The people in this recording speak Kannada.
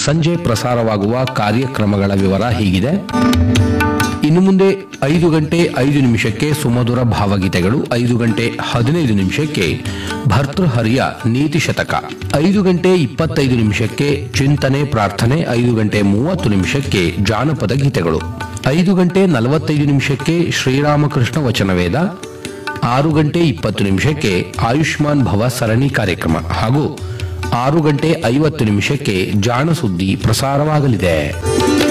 ಸಂಜೆ ಪ್ರಸಾರವಾಗುವ ಕಾರ್ಯಕ್ರಮಗಳ ವಿವರ ಹೀಗಿದೆ ಇನ್ನು ಮುಂದೆ ಐದು ಗಂಟೆ ಐದು ನಿಮಿಷಕ್ಕೆ ಸುಮಧುರ ಭಾವಗೀತೆಗಳು ಐದು ಗಂಟೆ ಹದಿನೈದು ನಿಮಿಷಕ್ಕೆ ಭರ್ತೃಹರಿಯ ನೀತಿ ಶತಕ ಐದು ಗಂಟೆ ಇಪ್ಪತ್ತೈದು ನಿಮಿಷಕ್ಕೆ ಚಿಂತನೆ ಪ್ರಾರ್ಥನೆ ಐದು ಗಂಟೆ ಮೂವತ್ತು ನಿಮಿಷಕ್ಕೆ ಜಾನಪದ ಗೀತೆಗಳು ಐದು ಗಂಟೆ ನಲವತ್ತೈದು ನಿಮಿಷಕ್ಕೆ ಶ್ರೀರಾಮಕೃಷ್ಣ ವಚನವೇದ ಆರು ಗಂಟೆ ಇಪ್ಪತ್ತು ನಿಮಿಷಕ್ಕೆ ಆಯುಷ್ಮಾನ್ ಭವ ಸರಣಿ ಕಾರ್ಯಕ್ರಮ ಹಾಗೂ ಆರು ಗಂಟೆ ಐವತ್ತು ನಿಮಿಷಕ್ಕೆ ಜಾಣ ಸುದ್ದಿ ಪ್ರಸಾರವಾಗಲಿದೆ